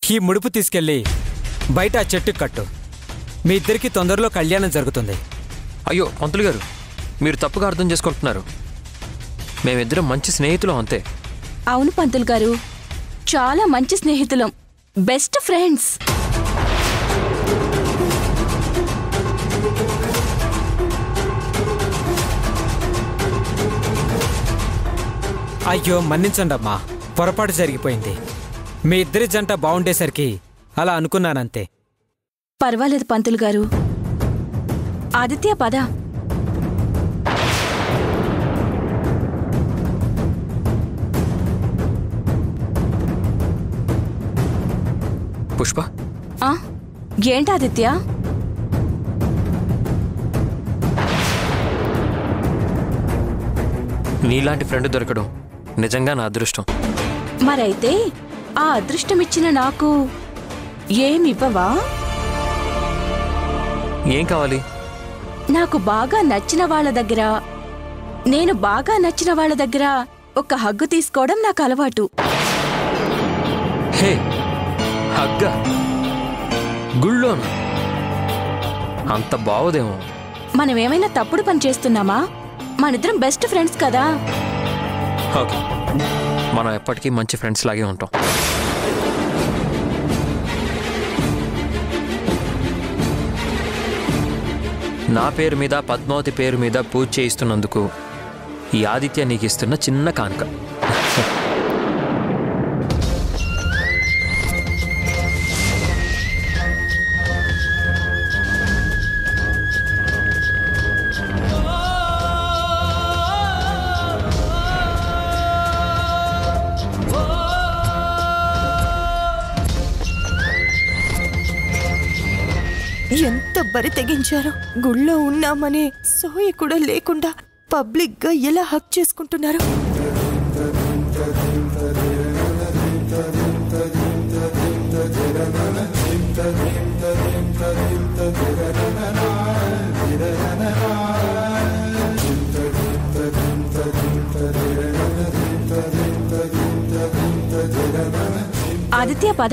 ఈ ముడుపు తీసుకెళ్ళి బయట ఆ చెట్టుకు కట్టు మీ ఇద్దరికి తొందరలో కళ్యాణం జరుగుతుంది అయ్యో పంతులు గారు మీరు తప్పుగా అర్థం చేసుకుంటున్నారు మేమిద్దరం మంచి స్నేహితులం అంతే అవును పంతులు గారు చాలా మంచి స్నేహితులం బెస్ట్ ఫ్రెండ్స్ అయ్యో మన్నించండి అమ్మా పొరపాటు జరిగిపోయింది మీ ఇద్దరి జంట బాగుండేసరికి అలా అనుకున్నానంతే పర్వాలేదు పంతులు గారు ఆదిత్య పద పుష్ప ఆ, ఏంటి ఆదిత్య నీలాంటి ఫ్రెండ్ దొరకడం నిజంగా నా అదృష్టం మరైతే ఆ అదృష్టమిచ్చిన నాకు ఏమివ్వవా ఏం కావాలి నాకు బాగా నచ్చిన వాళ్ళ దగ్గర నేను బాగా నచ్చిన వాళ్ళ దగ్గర ఒక హగ్గు తీసుకోవడం నాకు అలవాటు హే హగ్గా గుళ్ళోనా అంత బావదేమో మనం ఏమైనా తప్పుడు పని చేస్తున్నామా మనిద్దరం బెస్ట్ ఫ్రెండ్స్ కదా ఓకే మనం ఎప్పటికీ మంచి ఫ్రెండ్స్ లాగే ఉంటాం నా పేరు మీద పద్మావతి పేరు మీద పూజ చేయిస్తున్నందుకు ఈ ఆదిత్య నీకు ఇస్తున్న చిన్న కానుక ఎంత బరి తెగించారో గుళ్ళో ఉన్నామనే సోయి కూడా లేకుండా పబ్లిక్ గా ఎలా హక్ చేసుకుంటున్నారు ఆదిత్య పద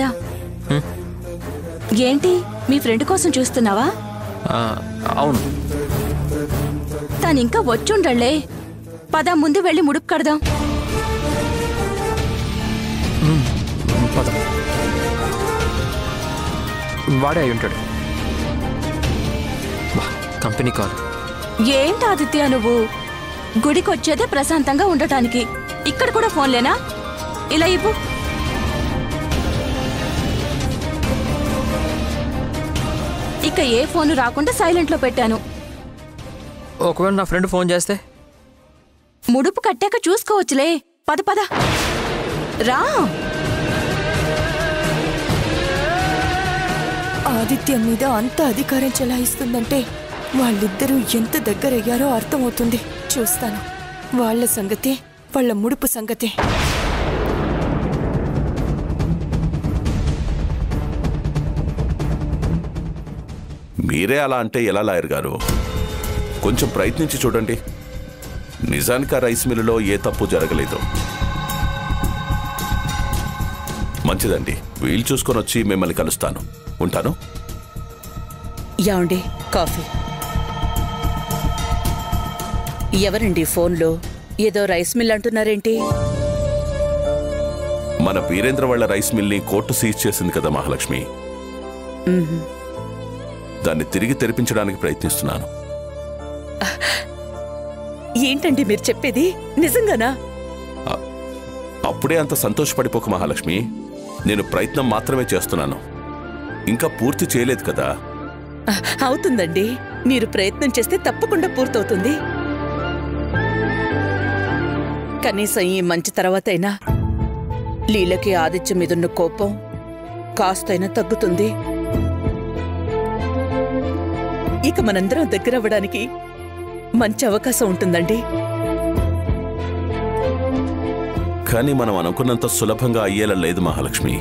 ఏంటి మీ ఫ్రెండ్ కోసం చూస్తున్నావా ఆ, అవును తనింకా వచ్చుండళ్లే పద ముందు వెళ్ళి ముడుపు కడదాం పద వాడే అయి ఉంటాడు వా, కంపెనీ కాల్ ఏంటి ఆదిత్య నువ్వు గుడికొచ్చేదే ప్రశాంతంగా ఉండటానికి ఇక్కడ కూడా ఫోన్లేనా ఇలా ఇవ్వు ఇక ఏ ఫోను రాకుండా సైలెంట్లో పెట్టాను ఒకవేళ నా ఫ్రెండ్ ఫోన్ చేస్తే ముడుపు కట్టాక చూసుకోవచ్చులే పద పద రా ఆదిత్య మీద అంత అధికారం చెలాయిస్తుందంటే వాళ్ళిద్దరూ ఎంత దగ్గరయ్యారో అర్థమవుతుంది చూస్తాను వాళ్ళ సంగతి వాళ్ళ ముడుపు సంగతి మీరే అలా అంటే ఎలా లాయర్ గారు కొంచెం ప్రయత్నించి చూడండి నిజానికి ఆ రైస్ మిల్లులో ఏ తప్పు జరగలేదు మంచిదండి వీలు చూసుకొని వచ్చి మిమ్మల్ని కలుస్తాను ఉంటాను యాండి కాఫీ ఎవరండి ఫోన్లో ఏదో రైస్ మిల్ అంటున్నారేంటి మన వీరేంద్ర వాళ్ళ రైస్ మిల్ని కోర్టు సీజ్ చేసింది కదా మహాలక్ష్మి దాన్ని తిరిగి తెరిపించడానికి ప్రయత్నిస్తున్నాను ఏంటండి మీరు చెప్పేది నిజంగానా అప్పుడే అంత సంతోషపడిపోక మహాలక్ష్మి నేను ప్రయత్నం మాత్రమే చేస్తున్నాను ఇంకా పూర్తి చేయలేదు కదా అహ్, అవుతుందండి మీరు ప్రయత్నం చేస్తే తప్పకుండా పూర్తవుతుంది కనీసం ఈ మంచి తర్వాతైనా లీలకి ఆదిత్యం మీదున్న కోపం కాస్తైనా తగ్గుతుంది ఇక మనందరం దగ్గరవ్వడానికి మంచి అవకాశం ఉంటుందండి కానీ మనం అనుకున్నంత సులభంగా అయ్యేలా లేదు మహాలక్ష్మి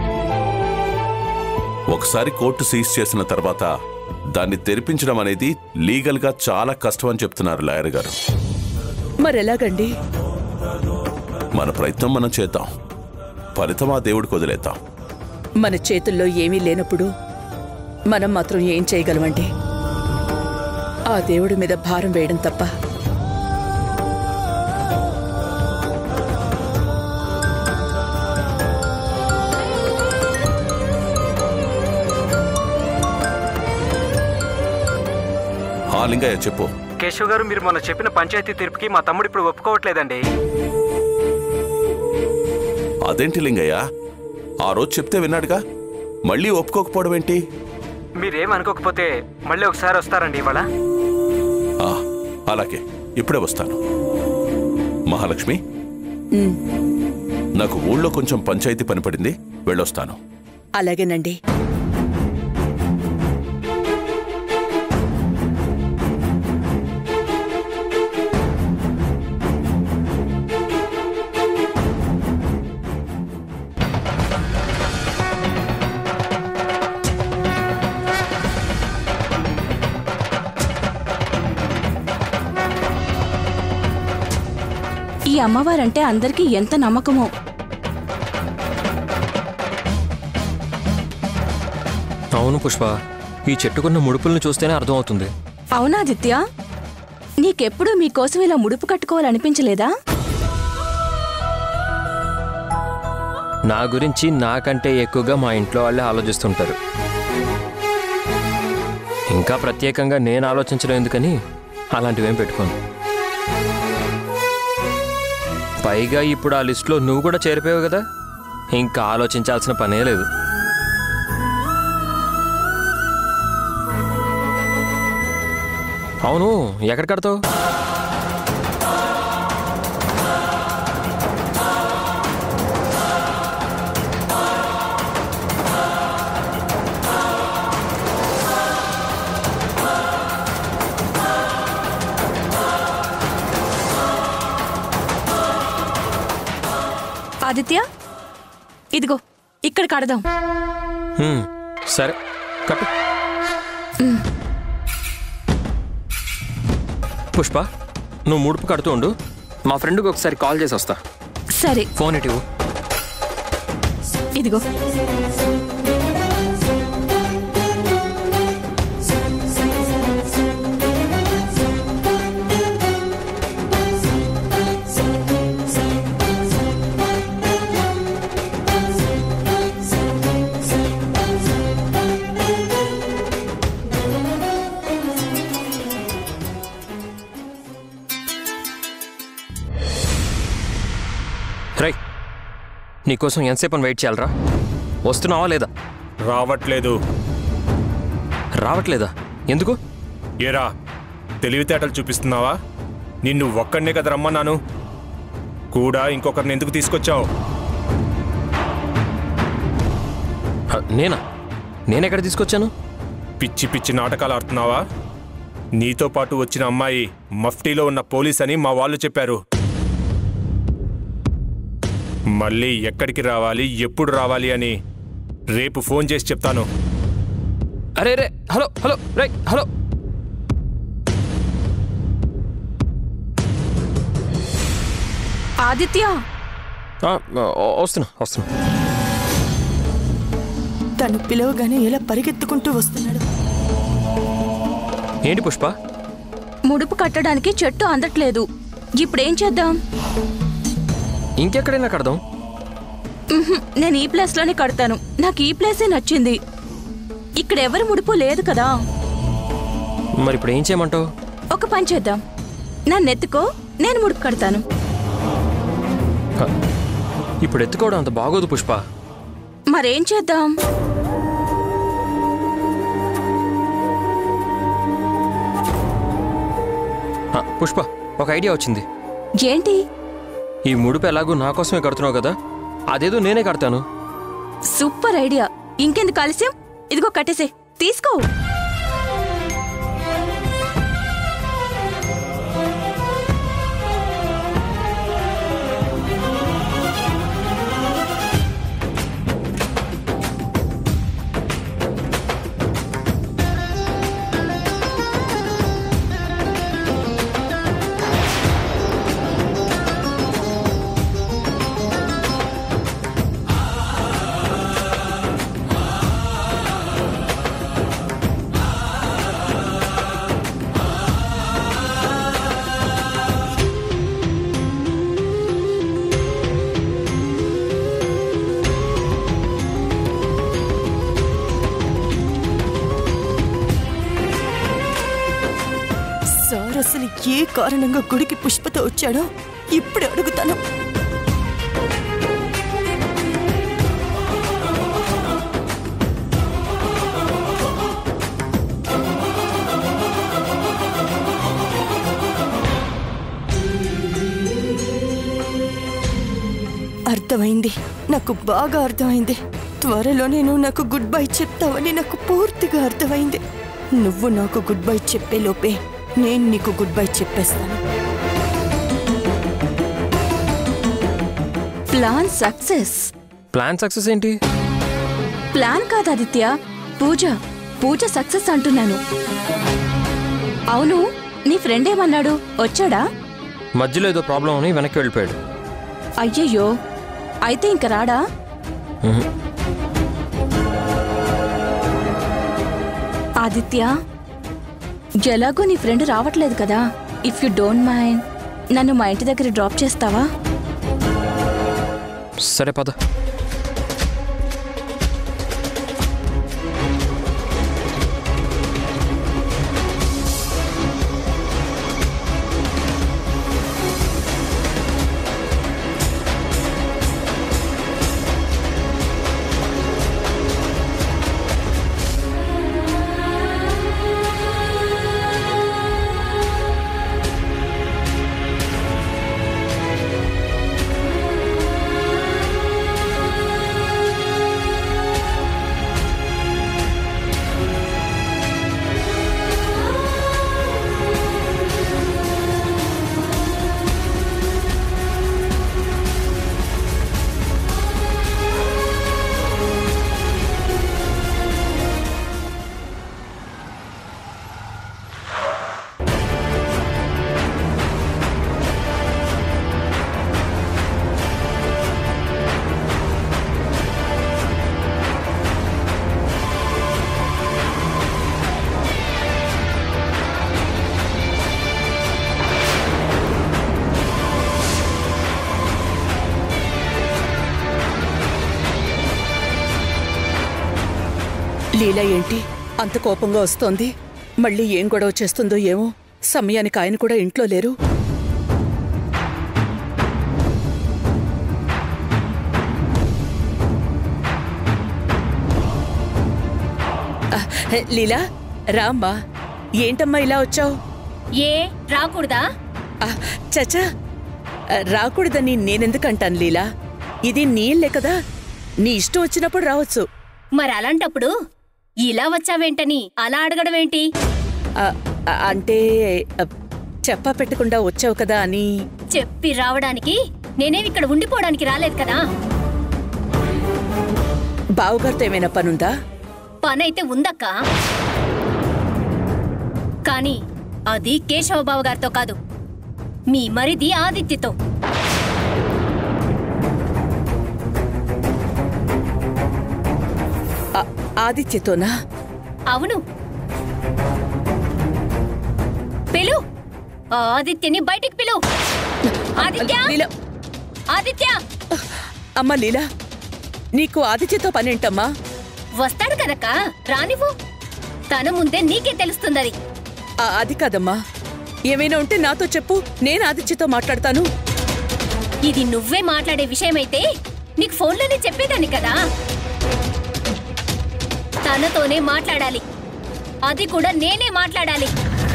ఒకసారి కోర్టు సీజ్ చేసిన తర్వాత దాన్ని తెరిపించడం అనేది లీగల్గా చాలా కష్టం అని చెప్తున్నారు లాయర్ గారు మరెలాగండి మన ప్రయత్నం మనం చేద్దాం ఫలితం ఆ దేవుడికి వదిలేద్దాం మన చేతుల్లో ఏమీ లేనప్పుడు మనం మాత్రం ఏం చేయగలమండి ఆ దేవుడి మీద భారం వేయడం తప్ప ఆ లింగయ్య చెప్పు కేశవ్ గారు మీరు మొన్న చెప్పిన పంచాయతీ తీర్పుకి మా తమ్ముడు ఇప్పుడు ఒప్పుకోవట్లేదండి అదేంటి లింగయ్య ఆ రోజు చెప్తే విన్నాడుగా మళ్ళీ ఒప్పుకోకపోవడం ఏంటి మీరేం అనుకోకపోతే మళ్ళీ ఒకసారి వస్తారండి ఇవాళ ఆ, అలాగే ఇప్పుడే వస్తాను మహాలక్ష్మి ఉమ్, నాకు ఊళ్ళో కొంచెం పంచాయతీ పని పడింది వెళ్ళొస్తాను అలాగేనండి ఈ అమ్మవారంటే అందరికీ ఎంత నమ్మకమో అవును పుష్ప ఈ చెట్టుకున్న ముడుపులను చూస్తేనే అర్థమవుతుంది అవునాదిత్య నీకెప్పుడు మీకోసం ఇలా ముడుపు కట్టుకోవాలనిపించలేదా నా గురించి నాకంటే ఎక్కువగా మా ఇంట్లో వాళ్ళే ఆలోచిస్తుంటారు ఇంకా ప్రత్యేకంగా నేను ఆలోచించడం ఎందుకని అలాంటివేం పెట్టుకోను పైగా ఇప్పుడు ఆ లిస్టులో నువ్వు కూడా చేరిపోయావు కదా ఇంకా ఆలోచించాల్సిన పనే లేదు అవును ఎక్కడ కడతావు ఆదిత్య ఇదిగో ఇక్కడ కడదాం హ్మ్, సరే కట్టు పుష్ప నువ్వు ముడుపు కడుతూ ఉండు మా ఫ్రెండ్కి ఒకసారి కాల్ చేసి వస్తా సరే ఫోన్ ఇటు ఇవ్వు. ఇదిగో రై నీకోసం ఎంతసేపు అని వెయిట్ చేయాలరా వస్తున్నావా లేదా రావట్లేదు రావట్లేదా ఎందుకు ఏరా తెలివితేటలు చూపిస్తున్నావా నిన్ను ఒక్కడనే కదా రమ్మన్నాను కూడా ఇంకొకరిని ఎందుకు తీసుకొచ్చావు హ, నేనా నేనెక్కడ తీసుకొచ్చాను పిచ్చి పిచ్చి నాటకాలు ఆడుతున్నావా నీతో పాటు వచ్చిన అమ్మాయి మఫ్టీలో ఉన్న పోలీస్ అని మా వాళ్ళు చెప్పారు మళ్ళీ ఎక్కడికి రావాలి ఎప్పుడు రావాలి అని రేపు ఫోన్ చేసి చెప్తాను అరే రే హలో హలో రై హలో ఆదిత్య ఆ, ఆ, వస్తున్నా వస్తున్నా తను పిలవగానే ఎలా పరిగెత్తుకుంటూ వస్తున్నాడు ఏంటి పుష్ప ముడుపు కట్టడానికి చెట్టు అందట్లేదు ఇప్పుడేం చేద్దాం ఇంకెక్కడైనా కడదాం ఉహుం, నేను ఈ ప్లేస్ లోనే కడతాను నాకు ఈ ప్లేసే నచ్చింది ఇక్కడ ఎవరి ముడుపు లేదు కదా మరి ఇప్పుడు ఏం చేయమంటావు ఒక పని చేద్దాం నన్ను ఎత్తుకో నేను ముడుపు కడతాను హ, ఇప్పుడు ఎత్తుకోవడం అంత బాగోదు పుష్ప మరేం చేద్దాం ఆ, పుష్ప ఒక ఐడియా వచ్చింది ఏంటి ఈ ముడుపు ఎలాగో నా కోసమే కడుతున్నావు కదా అదేదో నేనే కడతాను సూపర్ ఐడియా ఇంకెందుకు ఆలస్యం ఇదిగో కట్టేసే తీసుకో సార్ అసలు ఏ కారణంగా గుడికి పుష్పతో వచ్చాడో ఇప్పుడు అడుగుతాను అర్థమైంది నాకు బాగా అర్థమైంది త్వరలోనే నువ్వు నాకు గుడ్ బై చెప్తావని నాకు పూర్తిగా అర్థమైంది నువ్వు నాకు గుడ్ బై చెప్పే లోపే నేను నీకు గుడ్ బై చెప్పేస్తాను ప్లాన్ సక్సెస్ ప్లాన్ సక్సెస్ ఏంటి ప్లాన్ కాదు ఆదిత్య పూజ పూజ సక్సెస్ అంటున్నాను అవును నీ ఫ్రెండ్ ఏమన్నాడు వచ్చాడా మధ్యలో ఏదో ప్రాబ్లం అని వెనక్కి వెళ్ళిపోయాడు అయ్యయ్యో అయితే ఇంక రాడా మ్హూ. ఆదిత్య ఎలాగో నీ ఫ్రెండ్ రావట్లేదు కదా ఇఫ్ యు డోంట్ మైండ్ నన్ను మా ఇంటి దగ్గర డ్రాప్ చేస్తావా సరే పద లీల ఏంటి అంత కోపంగా వస్తోంది మళ్ళీ ఏం గొడవ చేస్తుందో ఏమో సమయానికి ఆయన కూడా ఇంట్లో లేరు ఆ, లీలా రామ్మా ఏంటమ్మా ఇలా వచ్చావు ఏ రాకూడదా చచా రాకూడదని నేనెందుకంటాను లీలా ఇది నీ ఇల్లే కదా నీ ఇష్టం వచ్చినప్పుడు రావచ్చు మరి అలాంటప్పుడు ఇలా వచ్చావేంటని అలా అడగడం ఏంటి ఆ, ఆ, అంటే ఆ, చెప్పా పెట్టకుండా వచ్చావు కదా అని చెప్పి రావడానికి నేనేం ఇక్కడ ఉండిపోవడానికి రాలేదు కదా బావగారితో ఏమైనా పనుందా పనైతే ఉందక్క కానీ అది కేశవబాబు గారితో కాదు మీ మరిది ఆదిత్యతో ఆ, ఆదిత్యతోనా అవును పిలు ఆ ఆదిత్యని బయటికి పిలు ఆదిత్య లీలా ఆదిత్య అమ్మ లీలా నీకు ఆదిత్యతో పనేంటమ్మా వస్తాడు కదక్క రానివ్వు తన ముందే నీకే తెలుస్తుందది ఆ, అది కాదమ్మా ఏమైనా ఉంటే నాతో చెప్పు నేను ఆదిత్యతో మాట్లాడతాను ఇది నువ్వే మాట్లాడే విషయమైతే నీకు ఫోన్లోనే చెప్పేదాన్ని కదా తనతోనే మాట్లాడాలి అది కూడా నేనే మాట్లాడాలి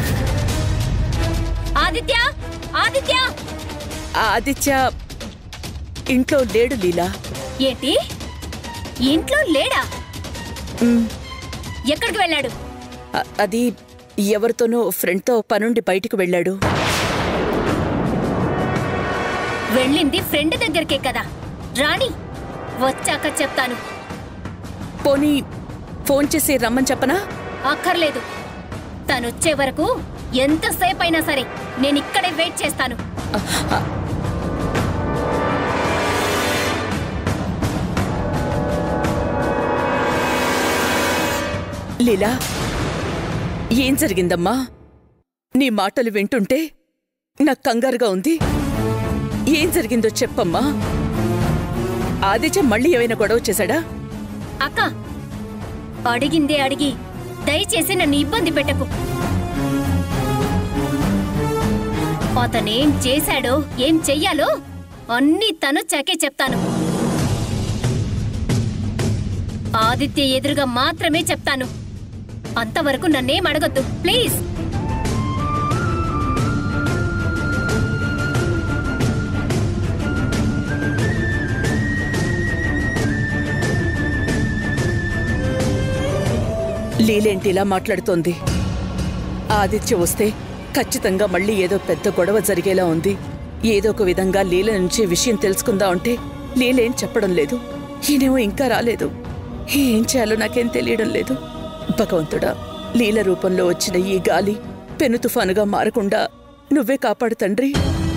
ఆదిత్య ఆదిత్య ఆ ఆదిత్య ఇంట్లో లేడు లీలా ఏంటి ఇంట్లో లేడా ఉమ్, ఎక్కడికి వెళ్ళాడు అ- అది ఎవరితోనో ఫ్రెండ్తో పనుండి బయటికి వెళ్ళాడు వెళ్ళింది ఫ్రెండ్ దగ్గరికే కదా రాణి వచ్చాక చెప్తాను పోనీ ఫోన్ చేసి రమ్మని చెప్పనా అక్కర్లేదు తనొచ్చే వరకు ఎంతసేపు అయినా సరే నేను ఇక్కడే వెయిట్ చేస్తాను లీలా ఏం జరిగిందమ్మా నీ మాటలు వింటుంటే నాకు కంగారుగా ఉంది ఏం జరిగిందో చెప్పమ్మా ఆదిత్య మళ్ళీ ఏమైనా గొడవ చేశాడా అక్క అడిగిందే అడిగి దయచేసి నన్ను ఇబ్బంది పెట్టకు అతనేం చేశాడో ఏం చెయ్యాలో అన్నీ తను చకే చెప్తాను ఆదిత్య ఎదురుగా మాత్రమే చెప్తాను అంతవరకు నన్నేం అడగొద్దు ప్లీజ్ లీలేంటి ఇలా మాట్లాడుతోంది ఆదిత్య వస్తే ఖచ్చితంగా మళ్ళీ ఏదో పెద్ద గొడవ జరిగేలా ఉంది ఏదో ఒక విధంగా లీల నుంచి విషయం తెలుసుకుందా అంటే లీలేం చెప్పడం లేదు ఈయనేమో ఇంకా రాలేదు ఏం చేయాలో నాకేం తెలియడం లేదు భగవంతుడా లీల రూపంలో వచ్చిన ఈ గాలి పెను తుఫానుగా మారకుండా నువ్వే కాపాడు తండ్రి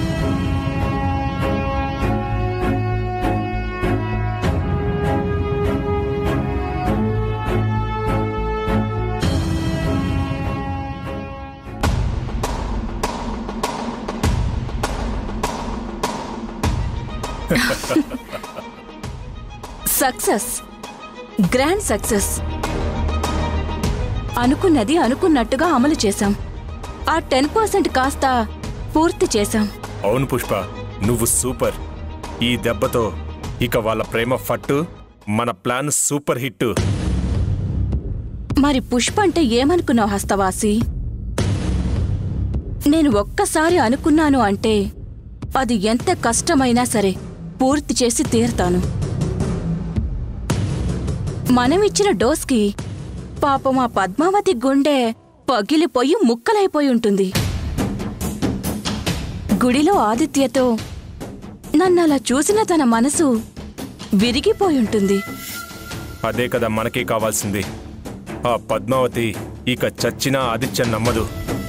సక్సెస్ గ్రాండ్ సక్సెస్ అనుకున్నది అనుకున్నట్టుగా అమలు చేశాం ఆ టెన్ పర్సెంట్ కాస్త పూర్తి చేశాం అవును పుష్ప నువ్వు సూపర్ ఈ దెబ్బతో ఇక వాళ్ళ ప్రేమ ఫట్టు మన ప్లాన్ సూపర్ హిట్ మరి పుష్ప అంటే ఏమనుకున్నావు హస్తవాసి నేను ఒక్కసారి అనుకున్నాను అంటే అది ఎంత కష్టమైనా సరే పూర్తి చేసి తీరుతాను మనం ఇచ్చిన డోస్కి పాపం ఆ పద్మావతి గుండె పగిలిపోయి ముక్కలైపోయి ఉంటుంది గుడిలో ఆదిత్యతో నన్నలా చూసిన తన మనసు విరిగిపోయి ఉంటుంది అదే కదా మనకి కావాల్సింది ఆ పద్మావతి ఇక చచ్చినా ఆదిత్య నమ్మదు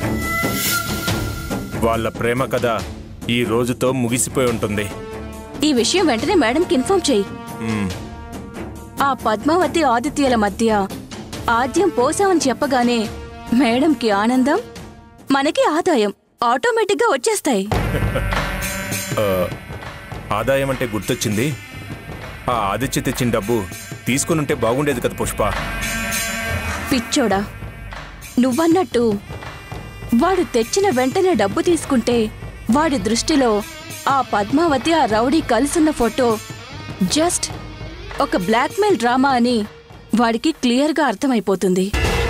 వాళ్ళ ప్రేమ కథ ఈ రోజుతో ముగిసిపోయి ఉంటుంది ఈ విషయం వెంటనే మేడంకి ఇన్ఫార్మ్ చెయ్యి మ్మ్. ఆ పద్మావతి ఆదిత్యల మధ్య ఆద్యం పోసామని చెప్పగానే మేడంకి ఆనందం మనకి ఆదాయం ఆటోమేటిక్గా వచ్చేస్తాయి ఆ, ఆదాయం అంటే గుర్తొచ్చింది ఆ ఆదిత్య తెచ్చిన డబ్బు తీసుకునుంటే బాగుండేది కదా పుష్ప పిచ్చోడా నువ్వన్నట్టు వాడు తెచ్చిన వెంటనే డబ్బు తీసుకుంటే వాడి దృష్టిలో ఆ పద్మావతి ఆ రౌడీ కలిసున్న ఫోటో జస్ట్ ఒక బ్లాక్మెయిల్ డ్రామా అని వాడికి క్లియర్గా అర్థమైపోతుంది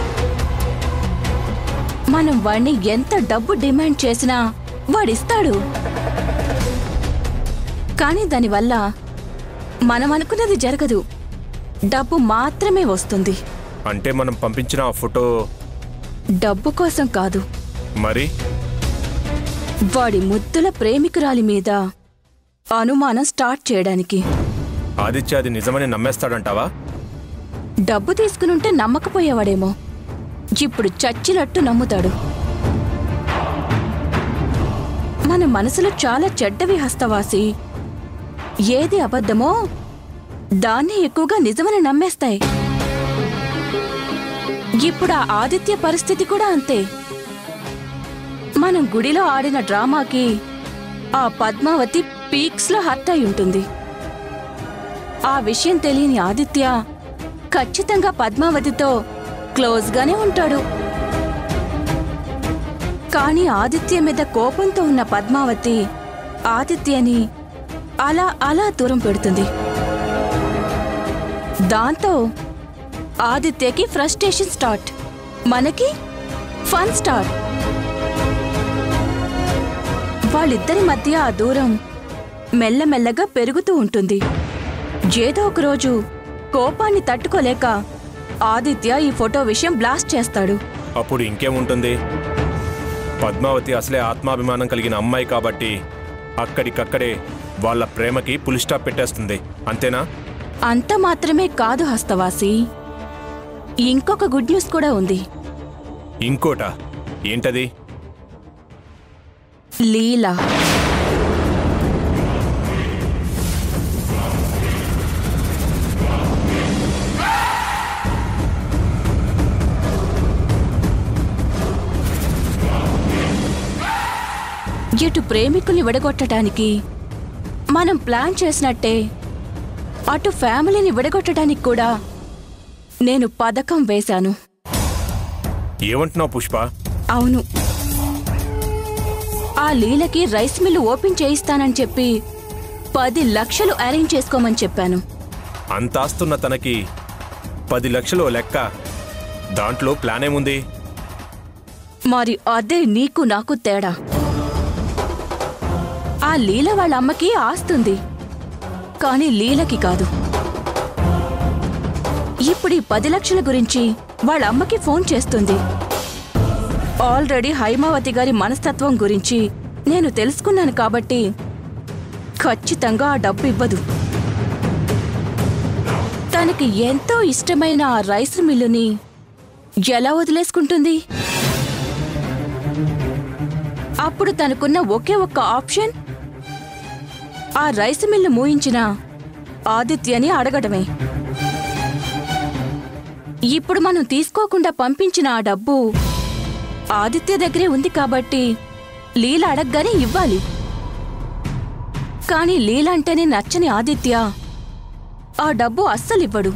మనం వాడిని ఎంత డబ్బు డిమాండ్ చేసినా వాడిస్తాడు కానీ దానివల్ల మనం అనుకున్నది జరగదు డబ్బు మాత్రమే వస్తుంది అంటే మనం పంపించిన ఆ ఫోటో డబ్బు కోసం కాదు మరి వాడి ముద్దుల ప్రేమికురాలి మీద అనుమానం స్టార్ట్ చేయడానికి ఆదిత్య అది నిజమని నమ్మేస్తాడంటావా డబ్బు తీసుకునుంటే నమ్మకపోయేవాడేమో ఇప్పుడు చచ్చినట్టు నమ్ముతాడు మన మనసులో చాలా చెడ్డవి హస్తవాసి ఏది అబద్ధమో దాన్ని ఎక్కువగా నిజమని నమ్మేస్తాయి ఇప్పుడు ఆ ఆదిత్య పరిస్థితి కూడా అంతే మనం గుడిలో ఆడిన డ్రామాకి ఆ పద్మావతి పీక్స్ లో హర్ట్ అయి ఉంటుంది ఆ విషయం తెలియని ఆదిత్య ఖచ్చితంగా పద్మావతితో క్లోజ్ గానే ఉంటాడు కానీ ఆదిత్య మీద కోపంతో ఉన్న పద్మావతి ఆదిత్యని అలా అలా దూరం పెడుతుంది దాంతో ఆదిత్యకి ఫ్రస్ట్రేషన్ స్టార్ట్ మనకి ఫన్ స్టార్ట్ వాళ్ళిద్దరి మధ్య ఆ దూరం మెల్లమెల్లగా పెరుగుతూ ఉంటుంది ఏదో ఒక రోజు కోపాన్ని తట్టుకోలేక ఆదిత్య ఈ ఫోటో విషయం బ్లాస్ట్ చేస్తాడు అప్పుడు ఇంకేముంటుంది పద్మావతి అసలే ఆత్మాభిమానం కలిగిన అమ్మాయి కాబట్టి అక్కడికక్కడే వాళ్ళ ప్రేమకి పులి స్టాప్ పెట్టేస్తుంది అంతేనా అంత మాత్రమే కాదు హస్తవాసి ఇంకొక గుడ్ న్యూస్ కూడా ఉంది ఇంకోట ఏంటది లీలా ఇటు ప్రేమికుల్ని విడగొట్టడానికి మనం ప్లాన్ చేసినట్టే అటు ఫ్యామిలీని విడగొట్టడానికి కూడా నేను పథకం వేశాను ఏమంటున్నావు పుష్ప అవును ఆ లీలకి రైస్ మిల్లు ఓపెన్ చేయిస్తానని చెప్పి పది లక్షలు అరేంజ్ చేసుకోమని చెప్పాను అంతాస్తున్న తనకి పది లక్షలు ఓ లెక్క దాంట్లో ప్లాన్ ఏముంది మరి అదే నీకు నాకు తేడా ఆ లీల వాళ్ళ అమ్మకి ఆస్తుంది కానీ లీలకి కాదు ఇప్పుడు ఈ పది లక్షల గురించి వాళ్ళ అమ్మకి ఫోన్ చేస్తుంది ఆల్రెడీ హైమావతి గారి మనస్తత్వం గురించి నేను తెలుసుకున్నాను కాబట్టి ఖచ్చితంగా ఆ డబ్బు ఇవ్వదు తనకి ఎంతో ఇష్టమైన ఆ రైస్ మిల్లుని ఎలా వదిలేసుకుంటుంది అప్పుడు తనకున్న ఒకే ఒక్క ఆప్షన్ ఆ రైస్ మిల్లు మూయించిన ఆదిత్యని అడగడమే ఇప్పుడు మనం తీసుకోకుండా పంపించిన ఆ డబ్బు ఆదిత్య దగ్గరే ఉంది కాబట్టి లీల అడగగానే ఇవ్వాలి కానీ లీల అంటేనే నచ్చని ఆదిత్య ఆ డబ్బు అస్సలివ్వడు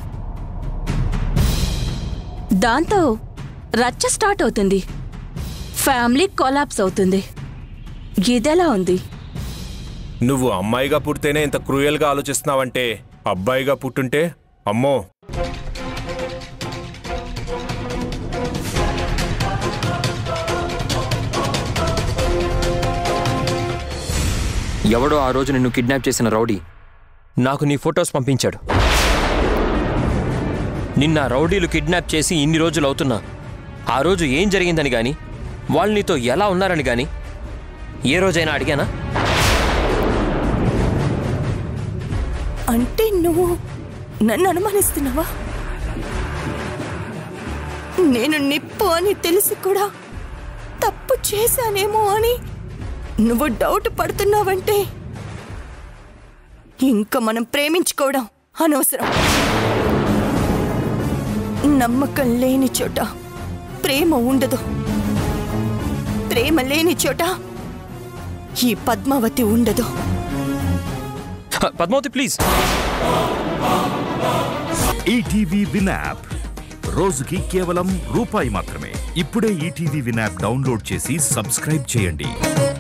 దాంతో రచ్చ స్టార్ట్ అవుతుంది ఫ్యామిలీ కొలాప్స్ అవుతుంది ఇదెలా ఉంది నువ్వు అమ్మాయిగా పుడితేనే ఇంత క్రూయల్గా ఆలోచిస్తున్నావంటే అబ్బాయిగా పుట్టుంటే అమ్మో ఎవడో ఆ రోజు నిన్ను కిడ్నాప్ చేసిన రౌడీ నాకు నీ ఫొటోస్ పంపించాడు నిన్న ఆ రౌడీలు కిడ్నాప్ చేసి ఇన్ని రోజులు అవుతున్నా ఆ రోజు ఏం జరిగిందని గాని వాళ్ళు నీతో ఎలా ఉన్నారని గాని ఏ రోజైనా అడిగానా అంటే నువ్వు నన్ను అనుమానిస్తున్నావా నేను నిప్పు అని తెలిసి కూడా తప్పు చేశానేమో అని నువ్వు డౌట్ పడుతున్నావంటే ఇంకా మనం ప్రేమించుకోవడం అనవసరం నమ్మకం లేని చోట ప్రేమ ఉండదు ప్రేమ లేని చోట ఈ పద్మావతి ఉండదు హ, Padmavati please ETV Win app రోజుకి కేవలం రూపాయి మాత్రమే ఇప్పుడే ఈటీవీ విన్ యాప్ డౌన్లోడ్ చేసి సబ్స్క్రైబ్ చేయండి